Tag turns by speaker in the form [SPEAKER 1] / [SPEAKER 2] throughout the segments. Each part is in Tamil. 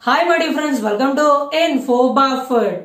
[SPEAKER 1] hi my friends welcome to info பாஃபர்ட்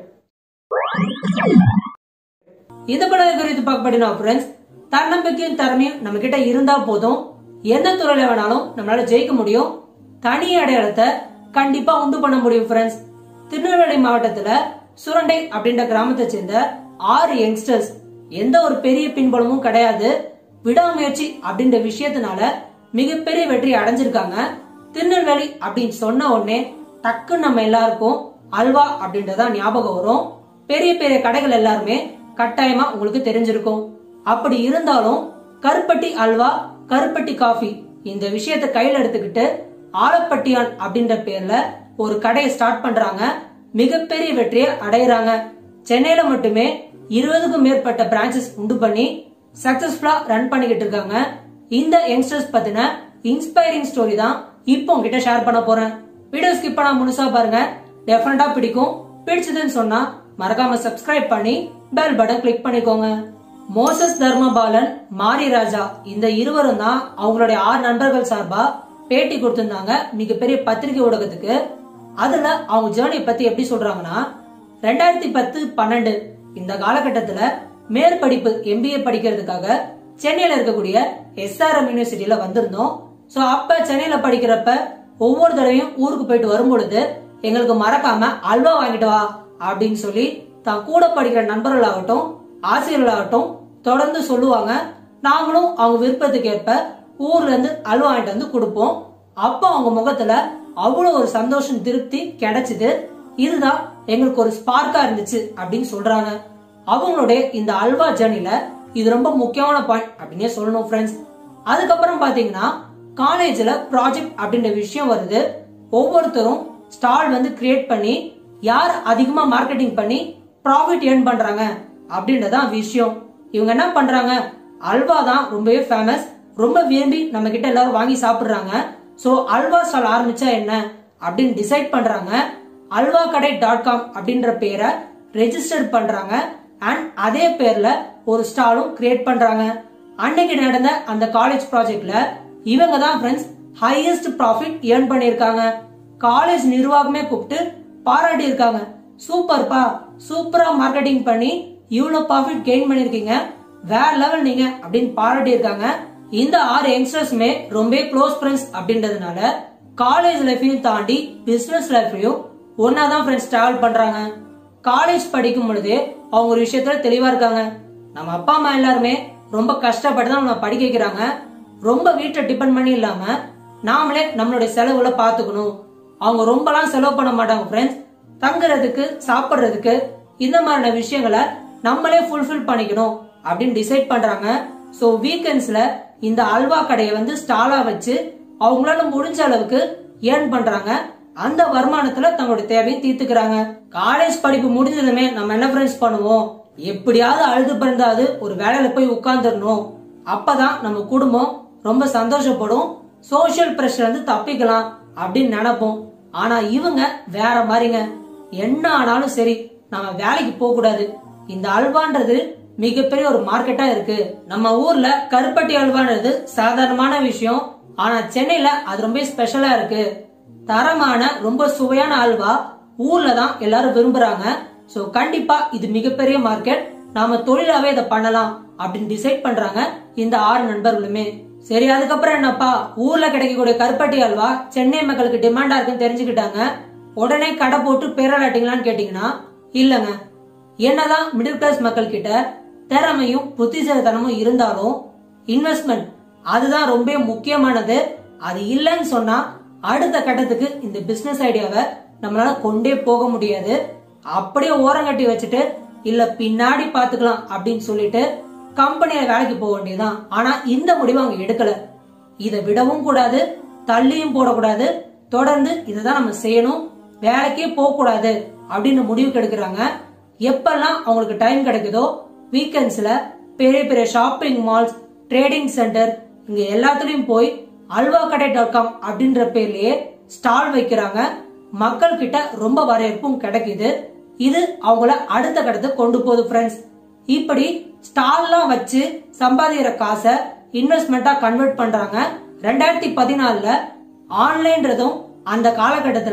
[SPEAKER 1] இந்த படம் குறித்து பார்க்க போறீங்கன்னா ஃப்ரெண்ட்ஸ் தன்னம்பிக்கையும் திறமையும் நம்ம கிட்ட இருந்தா போதும் எந்த துறையில வேணாலும் நம்மளால ஜெயிக்க முடியும் தனி அடையாளத்தை கண்டிப்பா உண்டு பண்ண முடியும் ஃப்ரெண்ட்ஸ் திருநெல்வேலி மாவட்டத்துல சுரண்டை அப்படின்ற கிராமத்தை சேர்ந்த ஆறு யங்ஸ்டர்ஸ் எந்த ஒரு பெரிய பின்புலமும் கிடையாது விடாமுயற்சி அப்படின்ற விஷயத்தினால மிகப்பெரிய வெற்றி அடைஞ்சிருக்காங்க திருநெல்வேலி அப்படின்னு சொன்ன உடனே டக்குன்னு நம்ம எல்லாருக்கும் அல்வா அப்படின்றதா ஞாபகம் வரும் பெரிய பெரிய கடைகள் எல்லாருமே கட்டாயமா உங்களுக்கு தெரிஞ்சிருக்கும் அப்படி இருந்தாலும் கருப்பட்டி அல்வா கருப்பட்டி காஃபி இந்த விஷயத்தை கையில எடுத்துக்கிட்டு ஆலப்பட்டியான் அப்படின்ற பேர்ல ஒரு கடையை ஸ்டார்ட் பண்றாங்க மிகப்பெரிய வெற்றியை அடையறாங்க சென்னையில மட்டுமே இருபதுக்கும் மேற்பட்ட பிரான்ச்சஸ் உண்டு பண்ணி சக்சஸ்ஃபுல்லா ரன் பண்ணிக்கிட்டு இருக்காங்க இந்த யங்ஸ்டர்ஸ் பத்தின இன்ஸ்பைரிங் ஸ்டோரி தான் இப்போ உங்ககிட்ட ஷேர் பண்ண போறேன் வீடியோ ஸ்கிப் பண்ணா முழுசா பாருங்க டெஃபினட்டா பிடிக்கும் பிடிச்சதுன்னு சொன்னா மறக்காம சப்ஸ்கிரைப் பண்ணி பெல் பட்டன் கிளிக் பண்ணிக்கோங்க மோசஸ் தர்மபாலன் மாரி ராஜா இந்த இருவரும் தான் அவங்களுடைய ஆறு நண்பர்கள் சார்பா பேட்டி கொடுத்திருந்தாங்க மிகப்பெரிய பத்திரிகை ஊடகத்துக்கு அதுல அவங்க ஜேர்னி பத்தி எப்படி சொல்றாங்கன்னா ரெண்டாயிரத்தி பத்து பன்னெண்டு இந்த காலகட்டத்துல மேற்படிப்பு எம்பிஏ படிக்கிறதுக்காக சென்னையில இருக்கக்கூடிய எஸ்ஆர்எம் யூனிவர்சிட்டியில வந்திருந்தோம் சோ அப்ப சென்னையில படிக்கிறப்ப ஒவ்வொரு தடவையும் ஊருக்கு போயிட்டு வரும்பொழுது எங்களுக்கு மறக்காம அல்வா வாங்கிட்டு வா அப்படின்னு சொல்லி தான் கூட படிக்கிற நண்பர்களாகட்டும் ஆசிரியர்களாகட்டும் தொடர்ந்து சொல்லுவாங்க நாங்களும் அவங்க விருப்பத்துக்கு ஏற்ப ஊர்ல இருந்து அல்வா வாங்கிட்டு வந்து கொடுப்போம் அப்போ அவங்க முகத்துல அவ்வளவு ஒரு சந்தோஷம் திருப்தி கிடைச்சது இதுதான் எங்களுக்கு ஒரு ஸ்பார்க்கா இருந்துச்சு அப்படின்னு சொல்றாங்க அவங்களுடைய இந்த அல்வா ஜேர்னில இது ரொம்ப முக்கியமான பாயிண்ட் அப்படின்னே சொல்லணும் ஃப்ரெண்ட்ஸ் அதுக்கப்புறம் பாத்தீங்கன்னா காலேஜ்ல ப்ராஜெக்ட் அப்படின்ற விஷயம் வருது ஒவ்வொருத்தரும் ஸ்டால் வந்து கிரியேட் பண்ணி யார் அதிகமா மார்க்கெட்டிங் பண்ணி ப்ராஃபிட் ஏர்ன் பண்றாங்க அப்படின்றதான் விஷயம் இவங்க என்ன பண்றாங்க அல்வா தான் ரொம்பவே ஃபேமஸ் ரொம்ப விரும்பி நம்ம கிட்ட எல்லாரும் வாங்கி சாப்பிடுறாங்க சோ அல்வா ஸ்டால் ஆரம்பிச்சா என்ன அப்படின்னு டிசைட் பண்றாங்க அல்வா கடை டாட் காம் அப்படின்ற பேரை ரெஜிஸ்டர் பண்றாங்க அண்ட் அதே பேர்ல ஒரு ஸ்டாலும் கிரியேட் பண்றாங்க அன்னைக்கு நடந்த அந்த காலேஜ் ப்ராஜெக்ட்ல இவங்க தான் ஃப்ரெண்ட்ஸ் ஹையஸ்ட் ப்ராஃபிட் ஏர்ன் பண்ணிருக்காங்க காலேஜ் நிர்வாகமே கூப்பிட்டு பாராட்டி இருக்காங்க சூப்பர்ப்பா சூப்பரா மார்க்கெட்டிங் பண்ணி இவ்வளவு ப்ராஃபிட் கெயின் பண்ணிருக்கீங்க வேற லெவல் நீங்க அப்படின்னு பாராட்டி இருக்காங்க இந்த ஆறு யங்ஸ்டர்ஸ்மே ரொம்ப க்ளோஸ் ஃப்ரெண்ட்ஸ் அப்படின்றதுனால காலேஜ் லைஃபையும் தாண்டி பிசினஸ் லைஃப்லயும் ஒன்னா தான் ஃப்ரெண்ட்ஸ் டிராவல் பண்றாங்க காலேஜ் படிக்கும் பொழுதே அவங்க ஒரு விஷயத்துல தெளிவா இருக்காங்க நம்ம அப்பா அம்மா எல்லாருமே ரொம்ப கஷ்டப்பட்டு தான் நம்ம படிக்க வைக்கிறாங்க ரொம்ப வீட்டை டிபெண்ட் பண்ணி இல்லாம நாமளே நம்மளுடைய செலவுகளை பாத்துக்கணும் அவங்க ரொம்பலாம் செலவு பண்ண மாட்டாங்க ஃப்ரெண்ட்ஸ் தங்குறதுக்கு சாப்பிடுறதுக்கு இந்த மாதிரியான விஷயங்களை நம்மளே ஃபுல்ஃபில் பண்ணிக்கணும் அப்படின்னு டிசைட் பண்றாங்க சோ வீக்கெண்ட்ஸ்ல இந்த அல்வா கடையை வந்து ஸ்டாலா வச்சு அவங்களால முடிஞ்ச அளவுக்கு ஏர்ன் பண்றாங்க அந்த வருமானத்துல தங்களோட தேவையை தீர்த்துக்கிறாங்க காலேஜ் படிப்பு முடிஞ்சதுமே நம்ம என்ன ஃப்ரெண்ட்ஸ் பண்ணுவோம் எப்படியாவது அழுது பிறந்தாது ஒரு வேலையில போய் உட்கார்ந்துடணும் அப்பதான் நம்ம குடும்பம் ரொம்ப சந்தோஷப்படும் சோசியல் பிரஷர் வந்து தப்பிக்கலாம் அப்படின்னு நினைப்போம் ஆனா இவங்க வேற மாதிரிங்க என்ன ஆனாலும் சரி நம்ம வேலைக்கு போக கூடாது இந்த அல்வான்றது மிகப்பெரிய ஒரு மார்க்கெட்டா இருக்கு நம்ம ஊர்ல கருப்பட்டி அல்வான்றது சாதாரணமான விஷயம் ஆனா சென்னையில அது ரொம்ப ஸ்பெஷலா இருக்கு தரமான ரொம்ப சுவையான அல்வா ஊர்ல தான் எல்லாரும் விரும்புறாங்க சோ கண்டிப்பா இது மிகப்பெரிய மார்க்கெட் நாம தொழிலாவே இதை பண்ணலாம் அப்படின்னு டிசைட் பண்றாங்க இந்த ஆறு நண்பர்களுமே சரி அதுக்கப்புறம் என்னப்பா ஊர்ல கிடைக்கக்கூடிய கருப்பட்டி அல்வா சென்னை மக்களுக்கு டிமாண்டா இருக்குன்னு தெரிஞ்சுக்கிட்டாங்க உடனே கடை போட்டு பேரலாட்டிங்களான்னு கேட்டீங்கன்னா இல்லங்க என்னதான் மிடில் கிளாஸ் மக்கள் கிட்ட திறமையும் புத்திசாலித்தனமும் இருந்தாலும் இன்வெஸ்ட்மெண்ட் அதுதான் ரொம்ப முக்கியமானது அது இல்லைன்னு சொன்னா அடுத்த கட்டத்துக்கு இந்த பிசினஸ் ஐடியாவை நம்மளால கொண்டே போக முடியாது அப்படியே ஓரங்கட்டி வச்சுட்டு இல்ல பின்னாடி பாத்துக்கலாம் அப்படின்னு சொல்லிட்டு கம்பெனியில வேலைக்கு போக வேண்டியதுதான் ஆனா இந்த முடிவை அவங்க எடுக்கல இதை விடவும் கூடாது தள்ளியும் போடக்கூடாது தொடர்ந்து இதைதான் நம்ம செய்யணும் வேலைக்கே போக கூடாது அப்படின்னு முடிவுக்கு எடுக்கிறாங்க எப்பெல்லாம் அவங்களுக்கு டைம் கிடைக்குதோ வீக்கெண்ட்ஸ்ல பெரிய பெரிய ஷாப்பிங் மால்ஸ் ட்ரேடிங் சென்டர் இங்க எல்லாத்துலயும் போய் அல்வா கடை டாட் காம் அப்படின்ற பேர்லயே ஸ்டால் வைக்கிறாங்க மக்கள் கிட்ட ரொம்ப வரவேற்பும் கிடைக்குது இது அவங்கள அடுத்த கட்டத்துக்கு கொண்டு போகுது ஃப்ரெண்ட்ஸ் இப்படி ஸ்டால்லாம் வச்சு சம்பாதிக்கிற காசை இன்வெஸ்ட்மெண்டா கன்வெர்ட் பண்றாங்க ரெண்டாயிரத்தி பதினாலுல ஆன்லைன்றதும் அந்த காலகட்டத்துல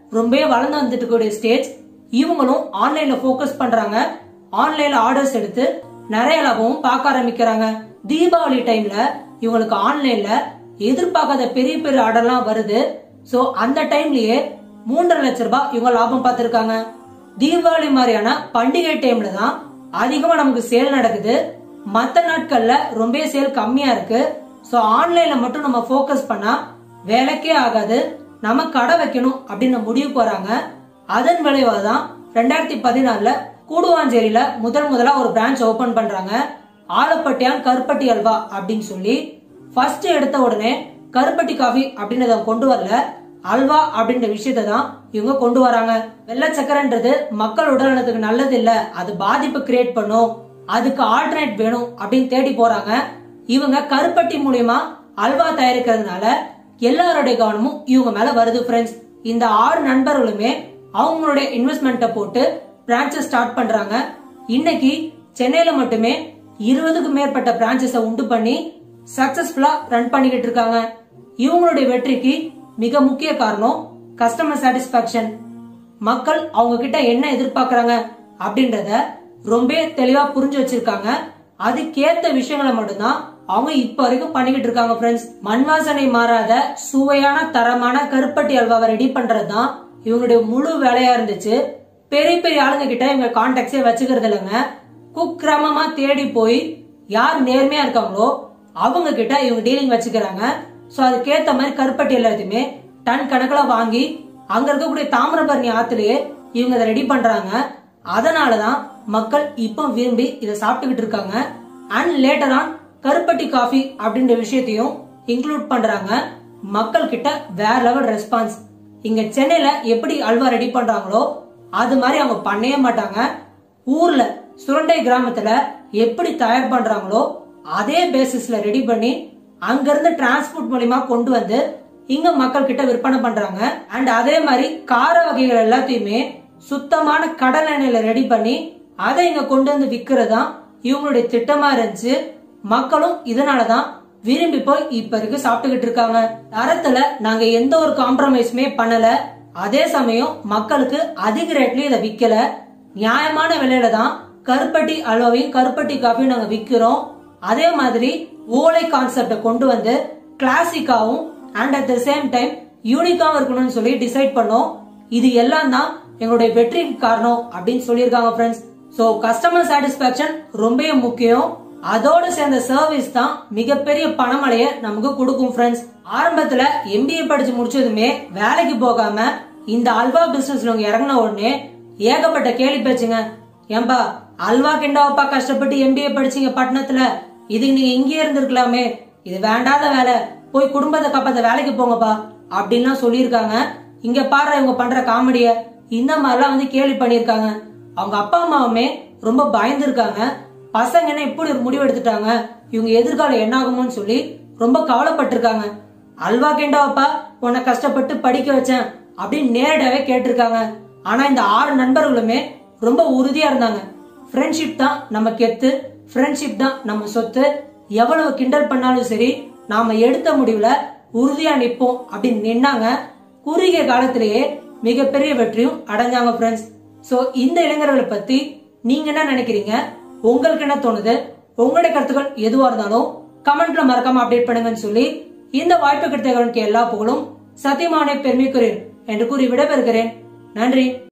[SPEAKER 1] ரொம்பவே வளர்ந்து வந்துட்டு இருக்கக்கூடிய ஸ்டேஜ் இவங்களும் ஆன்லைன்ல ஃபோக்கஸ் பண்றாங்க ஆன்லைன்ல ஆர்டர்ஸ் எடுத்து நிறைய லாபமும் பார்க்க ஆரம்பிக்கிறாங்க தீபாவளி டைம்ல இவங்களுக்கு ஆன்லைன்ல எதிர்பார்க்காத பெரிய பெரிய ஆர்டர்லாம் வருது சோ அந்த டைம்லயே மூன்றரை லட்ச ரூபாய் இவங்க லாபம் பார்த்திருக்காங்க தீபாவளி மாதிரியான பண்டிகை டைம்ல தான் அதிகமா நமக்கு சேல் நடக்குது மத்த நாட்கள்ல ரொம்ப சேல் கம்மியா இருக்கு சோ ஆன்லைன்ல மட்டும் நம்ம ஃபோக்கஸ் பண்ணா வேலைக்கே ஆகாது நம்ம கடை வைக்கணும் அப்படின்னு முடிவுக்கு வராங்க அதன் விளைவாக தான் ரெண்டாயிரத்தி பதினாலுல கூடுவாஞ்சேரியில முதல் முதலா ஒரு பிரான்ச் ஓபன் பண்றாங்க ஆலப்பட்டியான் கருப்பட்டி அல்வா அப்படின்னு சொல்லி ஃபர்ஸ்ட் எடுத்த உடனே கருப்பட்டி காஃபி அப்படின்றத கொண்டு வரல அல்வா அப்படின்ற விஷயத்தை தான் இவங்க கொண்டு வராங்க வெள்ளை சக்கரைன்றது மக்கள் உடல்நலத்துக்கு நல்லது இல்ல அது பாதிப்பு கிரியேட் பண்ணும் அதுக்கு ஆல்டர்னேட் வேணும் அப்படின்னு தேடி போறாங்க இவங்க கருப்பட்டி மூலியமா அல்வா தயாரிக்கிறதுனால எல்லாருடைய கவனமும் இவங்க மேல வருது ஃப்ரெண்ட்ஸ் இந்த ஆறு நண்பர்களுமே அவங்களுடைய இன்வெஸ்ட்மெண்ட்டை போட்டு பிரான்ச்சஸ் ஸ்டார்ட் பண்றாங்க இன்னைக்கு சென்னையில மட்டுமே இருபதுக்கும் மேற்பட்ட பிரான்ச்சஸை உண்டு பண்ணி சக்சஸ்ஃபுல்லா ரன் பண்ணிக்கிட்டு இருக்காங்க இவங்களுடைய வெற்றிக்கு மிக முக்கிய காரணம் கஸ்டமர் சாட்டிஸ்பாக்சன் மக்கள் அவங்க கிட்ட என்ன எதிர்பார்க்கறாங்க அப்படின்றத ரொம்ப தெளிவா புரிஞ்சு வச்சிருக்காங்க அதுக்கேத்த விஷயங்களை மட்டும்தான் அவங்க இப்ப வரைக்கும் பண்ணிக்கிட்டு இருக்காங்க ஃப்ரெண்ட்ஸ் மண் வாசனை மாறாத சுவையான தரமான கருப்பட்டி அல்வாவை ரெடி பண்றதுதான் இவங்களுடைய முழு வேலையா இருந்துச்சு பெரிய பெரிய ஆளுங்க கிட்ட இவங்க கான்டாக்டே வச்சுக்கிறது இல்லைங்க குக்கிரமமா தேடி போய் யார் நேர்மையா இருக்காங்களோ அவங்க கிட்ட இவங்க டீலிங் வச்சுக்கிறாங்க சோ அதுக்கேத்த மாதிரி கருப்பட்டி எல்லாத்தையுமே டன் கணக்குல வாங்கி அங்க இருக்கக்கூடிய தாமிரபரணி ஆத்துலயே இவங்க அதை ரெடி பண்றாங்க அதனாலதான் மக்கள் இப்போ விரும்பி இதை சாப்பிட்டுக்கிட்டு இருக்காங்க அண்ட் லேட்டர் ஆன் கருப்பட்டி காஃபி அப்படின்ற விஷயத்தையும் இன்க்ளூட் பண்றாங்க மக்கள் கிட்ட வேற லெவல் ரெஸ்பான்ஸ் இங்க சென்னையில எப்படி அல்வா ரெடி பண்றாங்களோ அது மாதிரி அவங்க பண்ணவே மாட்டாங்க ஊர்ல சுரண்டை கிராமத்துல எப்படி தயார் பண்றாங்களோ அதே பேசிஸ்ல ரெடி பண்ணி அங்க இருந்து டிரான்ஸ்போர்ட் மூலியமா கொண்டு வந்து இங்க மக்கள் கிட்ட விற்பனை பண்றாங்க அண்ட் அதே மாதிரி கார வகைகள் எல்லாத்தையுமே சுத்தமான கடல் எண்ணெயில ரெடி பண்ணி அதை இங்க கொண்டு வந்து விக்கிறதா இவங்களுடைய திட்டமா இருந்துச்சு மக்களும் இதனாலதான் விரும்பி போய் இப்ப வரைக்கும் சாப்பிட்டுக்கிட்டு இருக்காங்க தரத்துல நாங்க எந்த ஒரு காம்ப்ரமைஸுமே பண்ணல அதே சமயம் மக்களுக்கு அதிக ரேட்லயும் இதை விக்கல நியாயமான விலையில தான் கருப்பட்டி அல்வாவையும் கருப்பட்டி காஃபியும் நாங்க விக்கிறோம் அதே மாதிரி ஓலை கான்செப்டை கொண்டு வந்து கிளாசிக்காவும் and at the same time யூனிக்காவும் இருக்கணும்னு சொல்லி டிசைட் பண்ணோம் இது எல்லாம் தான் எங்களுடைய வெற்றிக்கு காரணம் அப்படின்னு சொல்லியிருக்காங்க ஃப்ரெண்ட்ஸ் சோ கஸ்டமர் சாட்டிஸ்பாக்சன் ரொம்பவே முக்கியம் அதோட சேர்ந்த சர்வீஸ் தான் மிகப்பெரிய பணமழைய நமக்கு கொடுக்கும் ஃப்ரெண்ட்ஸ் ஆரம்பத்துல எம்பிஏ படிச்சு முடிச்சதுமே வேலைக்கு போகாம இந்த அல்வா பிசினஸ்ல இவங்க இறங்கின உடனே ஏகப்பட்ட கேள்வி பேச்சுங்க ஏன்பா அல்வா கிண்டாவப்பா கஷ்டப்பட்டு எம்பிஏ படிச்சீங்க பட்டணத்துல இதுக்கு நீங்க இங்கேயே இருந்திருக்கலாமே இது வேண்டாத வேலை போய் குடும்பத்தை காப்பாத்த வேலைக்கு போங்கப்பா அப்படின்லாம் சொல்லியிருக்காங்க இங்க பாரு இவங்க பண்ற காமெடிய இந்த மாதிரிலாம் வந்து கேள்வி பண்ணியிருக்காங்க அவங்க அப்பா அம்மாவுமே ரொம்ப பயந்துருக்காங்க பசங்க என்ன இப்படி ஒரு முடிவு எடுத்துட்டாங்க இவங்க எதிர்காலம் என்ன ஆகுமோன்னு சொல்லி ரொம்ப கவலைப்பட்டிருக்காங்க அல்வா கேண்டாவப்பா உன்னை கஷ்டப்பட்டு படிக்க வச்சேன் அப்படின்னு நேரடியாவே கேட்டிருக்காங்க ஆனா இந்த ஆறு நண்பர்களுமே ரொம்ப உறுதியா இருந்தாங்க ஃப்ரெண்ட்ஷிப் தான் நம்ம கெத்து ஃப்ரெண்ட்ஷிப் தான் நம்ம சொத்து எவ்வளவு கிண்டல் பண்ணாலும் சரி நாம எடுத்த முடிவுல உறுதியா நிப்போம் அப்படின்னு நின்னாங்க குறுகிய காலத்திலேயே மிகப்பெரிய வெற்றியும் அடைஞ்சாங்க ஃப்ரெண்ட்ஸ் சோ இந்த இளைஞர்களை பத்தி நீங்க என்ன நினைக்கிறீங்க உங்களுக்கு என்ன தோணுது உங்களுடைய கருத்துக்கள் எதுவா இருந்தாலும் கமெண்ட்ல மறக்காம அப்டேட் பண்ணுங்கன்னு சொல்லி இந்த வாய்ப்பு கிடைத்தவர்களுக்கு எல்லா புகழும் சத்தியமான பெருமைக்குரியன் என்று கூறி விடைபெறுகிறேன் நன்றி